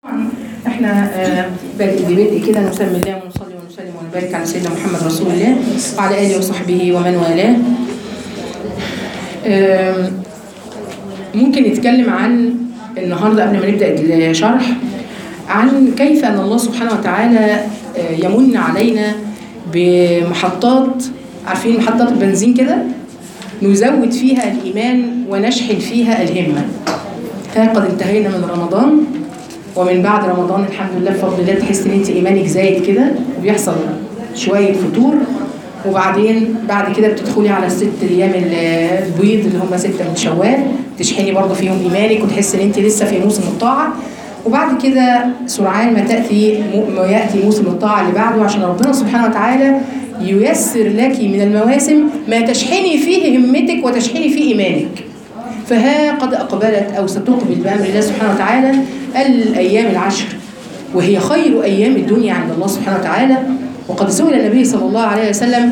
احنا آه، بادئ ببدء كده نسمي الله ونصلي ونسلم ونبارك على سيدنا محمد رسول الله وعلى اله وصحبه ومن والاه. آم، ممكن نتكلم عن النهارده قبل ما نبدا الشرح عن كيف ان الله سبحانه وتعالى آه، يمن علينا بمحطات عارفين محطات البنزين كده نزود فيها الايمان ونشحن فيها الهمه. ها قد انتهينا من رمضان ومن بعد رمضان الحمد لله بفضل الله تحس ان انت ايمانك زايد كده وبيحصل شويه فتور وبعدين بعد كده بتدخلي على الست ايام البيض اللي هم سته من شوال تشحني برضه فيهم ايمانك وتحس ان انت لسه في موسم الطاعه وبعد كده سرعان ما تاتي ما ياتي موسم الطاعه اللي بعده عشان ربنا سبحانه وتعالى ييسر لك من المواسم ما تشحني فيه همتك وتشحني فيه ايمانك فها قد أقبلت أو ستقبل بأمر الله سبحانه وتعالى الأيام العشر وهي خير أيام الدنيا عند الله سبحانه وتعالى وقد سئل النبي صلى الله عليه وسلم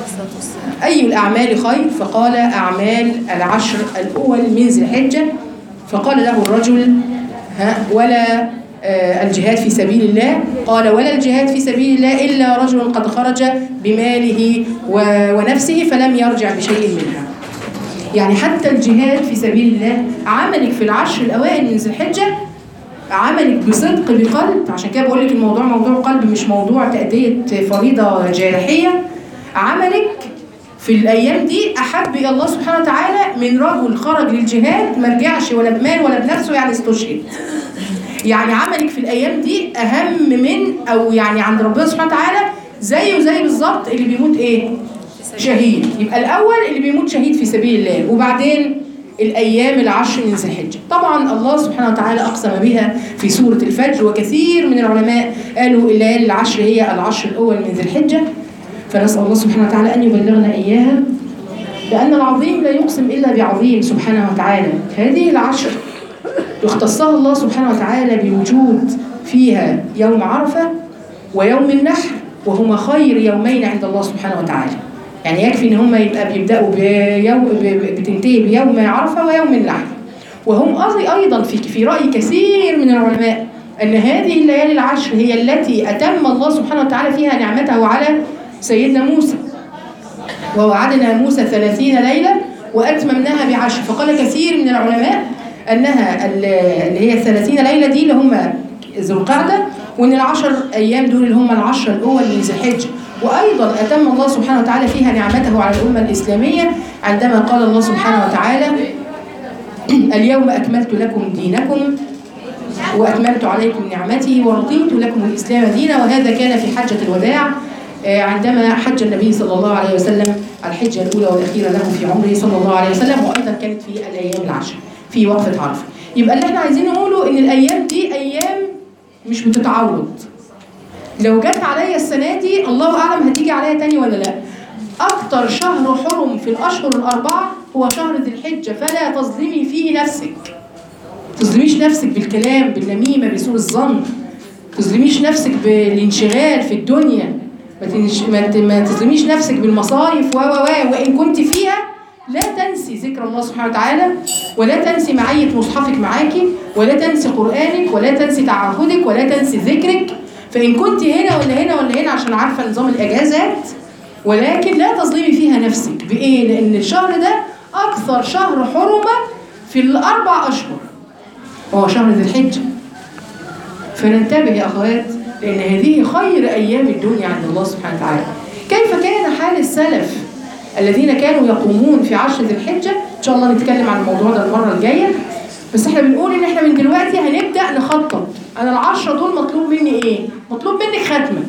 أي الأعمال خير فقال أعمال العشر الأول من ذي الحجة فقال له الرجل ها ولا آه، الجهاد في سبيل الله قال ولا الجهاد في سبيل الله إلا رجل قد خرج بماله و- ونفسه فلم يرجع بشيء منها يعني حتى الجهاد في سبيل الله عملك في العشر الاوائل من ذي الحجه عملك بصدق بقلب عشان كده بقول لك الموضوع موضوع قلب مش موضوع تأدية فريضة جارحية عملك في الأيام دي أحب إلى الله سبحانه وتعالى من رجل خرج للجهاد ما رجعش ولا بمال ولا بنفسه يعني استشهد يعني عملك في الأيام دي أهم من أو يعني عند ربنا سبحانه وتعالى زيه زي بالظبط اللي بيموت إيه؟ شهيد يبقى الاول اللي بيموت شهيد في سبيل الله وبعدين الايام العشر من ذي الحجه طبعا الله سبحانه وتعالى اقسم بها في سوره الفجر وكثير من العلماء قالوا الليالي العشر هي العشر الاول من ذي الحجه فنسال الله سبحانه وتعالى ان يبلغنا اياها لان العظيم لا يقسم الا بعظيم سبحانه وتعالى هذه العشر اختصها الله سبحانه وتعالى بوجود فيها يوم عرفه ويوم النحر وهما خير يومين عند الله سبحانه وتعالى يعني يكفي ان هم يبقى بيبداوا بيوم ب- بتنتهي بيوم عرفه ويوم النحر وهم أص- ايضا في في راي كثير من العلماء ان هذه الليالي العشر هي التي اتم الله سبحانه وتعالى فيها نعمته على سيدنا موسى ووعدنا موسى ثلاثين ليلة وأتممناها بعشر فقال كثير من العلماء أنها ال- اللي هي الثلاثين ليلة دي اللي هم ذو القعدة وأن العشر أيام دول اللي هم العشر الأول من ذي الحجة وأيضا أتم الله سبحانه وتعالى فيها نعمته على الأمة الإسلامية عندما قال الله سبحانه وتعالى اليوم أكملت لكم دينكم وأتممت عليكم نعمتي ورضيت لكم الإسلام دينا وهذا كان في حجة الوداع آه، عندما حج النبي صلى الله عليه وسلم الحجة الأولى والأخيرة له في عمره صلى الله عليه وسلم وأيضا كانت في الأيام العشر في وقفة عرفة يبقى اللي احنا عايزين نقوله إن الأيام دي أيام مش بتتعوض لو جت عليا السنة دي الله أعلم هتيجي عليا تاني ولا لا أكتر شهر حرم في الأشهر الأربعة هو شهر ذي الحجة فلا تظلمي فيه نفسك تظلميش نفسك بالكلام بالنميمه بسوء الظن تظلميش نفسك بالانشغال في الدنيا ما, تنش... ما, ت... ما تظلميش نفسك بالمصايف و و و وان كنت فيها لا تنسي ذكر الله سبحانه وتعالى ولا تنسي معية مصحفك معاكي ولا تنسي قرآنك ولا تنسي تعهدك ولا تنسي ذكرك فإن كنت هنا ولا هنا ولا هنا عشان عارفة نظام الأجازات ولكن لا تظلمي فيها نفسك بإيه؟ لأن الشهر ده أكثر شهر حرمة في الأربع أشهر وهو شهر ذي الحجة فننتبه يا أخوات لأن هذه خير أيام الدنيا عند الله سبحانه وتعالى كيف كان حال السلف الذين كانوا يقومون في عشر ذي الحجة إن شاء الله نتكلم عن الموضوع ده المرة الجاية بس احنا بنقول ان احنا من دلوقتي هنبدأ نخطط انا العشرة دول مطلوب مني ايه مطلوب منك ختمة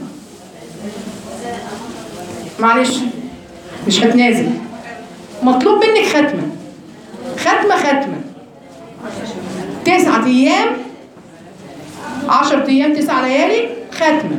معلش مش هتنازل مطلوب منك ختمة ختمة ختمة تسعة أيام عشرة أيام تسع ليالي ختمة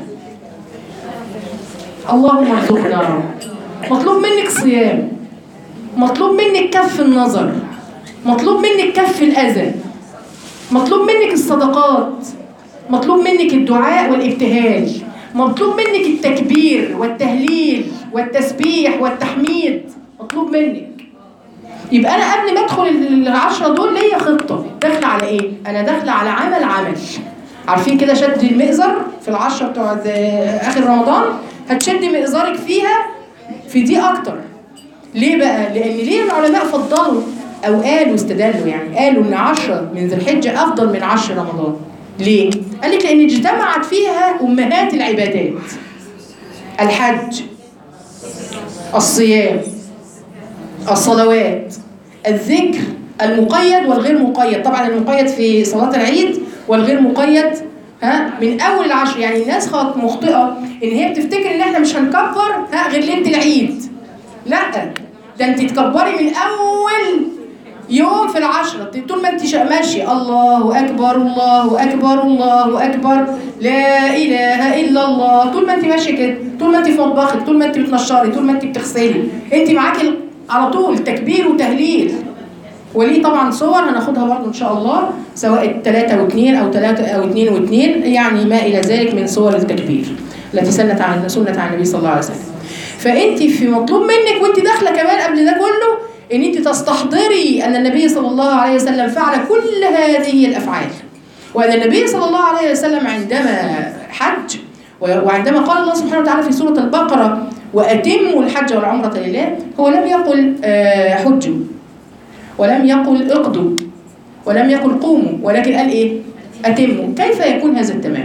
اللهم ارزقنا يا رب مطلوب منك صيام مطلوب منك كف النظر مطلوب منك كف الأذى مطلوب منك الصدقات مطلوب منك الدعاء والابتهال مطلوب منك التكبير والتهليل والتسبيح والتحميد مطلوب منك يبقى انا قبل ما ادخل العشرة دول ليا خطة داخلة على ايه؟ انا داخلة على عمل عمل عارفين كده شد المئزر في العشرة بتوع آخر رمضان هتشد مئزرك فيها في دي أكتر ليه بقى؟ لأن ليه العلماء فضلوا أو قالوا استدلوا يعني قالوا إن عشرة من ذي الحجة أفضل من عشر رمضان ليه؟ قال لك لأن اجتمعت فيها أمهات العبادات الحج الصيام الصلوات الذكر المقيد والغير مقيد طبعا المقيد في صلاة العيد والغير مقيد ها من اول العشر يعني الناس خط مخطئه ان هي بتفتكر ان احنا مش هنكبر ها غير ليله العيد لا ده انت تكبري من اول يوم في العشرة طول ما انت ماشية الله أكبر الله أكبر الله أكبر لا إله إلا الله طول ما انت ماشية كده طول ما انت في مطبخك طول ما انت بتنشري طول ما انت بتغسلي انت معاكي على طول تكبير وتهليل وليه طبعا صور هناخدها برضه ان شاء الله سواء ثلاثة واثنين او ثلاثة او اثنين واثنين يعني ما الى ذلك من صور التكبير التي سنت عن سنة عن النبي صلى الله عليه وسلم. فانت في مطلوب منك وانت داخله كمان قبل ده كله ان انت تستحضري ان النبي صلى الله عليه وسلم فعل كل هذه الافعال. وان النبي صلى الله عليه وسلم عندما حج وعندما قال الله سبحانه وتعالى في سورة البقرة وأتموا الحج والعمرة لله هو لم يقل حجوا ولم يقل اقضوا ولم يقل قوموا ولكن قال ايه اتموا كيف يكون هذا التمام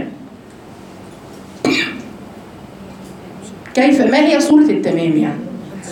كيف ما هي صورة التمام يعني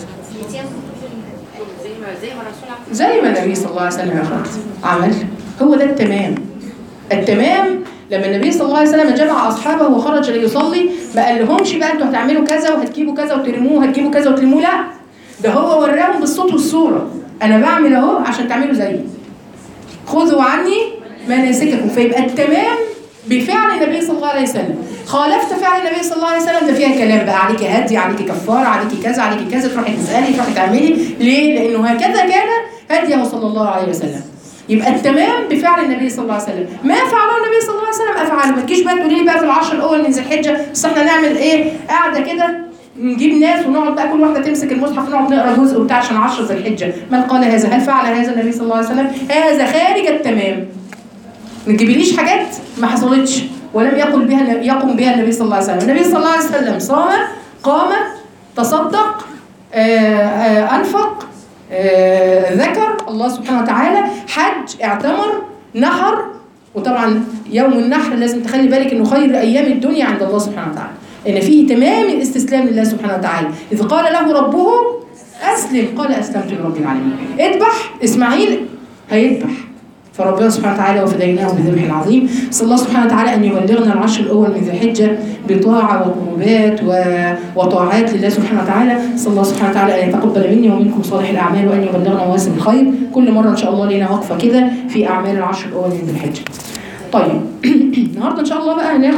زي ما النبي صلى الله عليه وسلم عمل هو ده التمام التمام لما النبي صلى الله عليه وسلم جمع اصحابه وخرج ليصلي ما قال لهمش بقى انتوا هتعملوا كذا وهتجيبوا كذا وترموه هتجيبوا كذا وترموه لا ده هو وراهم بالصوت والصوره انا بعمل اهو عشان تعملوا زيي خذوا عني مناسككم فيبقى التمام بفعل النبي صلى الله عليه وسلم خالفت فعل النبي صلى الله عليه وسلم ده فيها كلام بقى عليك هدي عليك كفاره عليك كذا عليك كذا تروحي تسالي تروحي تعملي ليه؟ لانه هكذا كان هديه صلى الله عليه وسلم يبقى التمام بفعل النبي صلى الله عليه وسلم ما فعله النبي صلى الله عليه وسلم افعاله ما تجيش بقى تقولي لي بقى في العشر الاول من ذي الحجه بس احنا نعمل ايه قاعده كده نجيب ناس ونقعد بقى كل واحده تمسك المصحف ونقعد نقرا جزء وبتاع عشان 10 ذي الحجه من قال هذا هل فعل هذا النبي صلى الله عليه وسلم هذا خارج التمام ما تجيبليش حاجات ما حصلتش ولم يقل بها يقم بها النبي صلى الله عليه وسلم النبي صلى الله عليه وسلم صام قام تصدق آآ آآ انفق ذكر الله سبحانه وتعالى حج اعتمر نحر وطبعا يوم النحر لازم تخلي بالك انه خير ايام الدنيا عند الله سبحانه وتعالى ان فيه تمام الاستسلام لله سبحانه وتعالى اذ قال له ربه اسلم قال اسلمت لرب العالمين اذبح اسماعيل هيذبح فربنا سبحانه وتعالى وفديناه بذبح عظيم صلى الله سبحانه وتعالى ان يبلغنا العشر الاول من ذي الحجه بطاعه وقربات وطاعات لله سبحانه وتعالى صلى الله سبحانه وتعالى ان يتقبل مني ومنكم صالح الاعمال وان يبلغنا مواسم الخير كل مره ان شاء الله لينا وقفه كده في اعمال العشر الاول من ذي الحجه طيب النهارده ان شاء الله بقى هناخد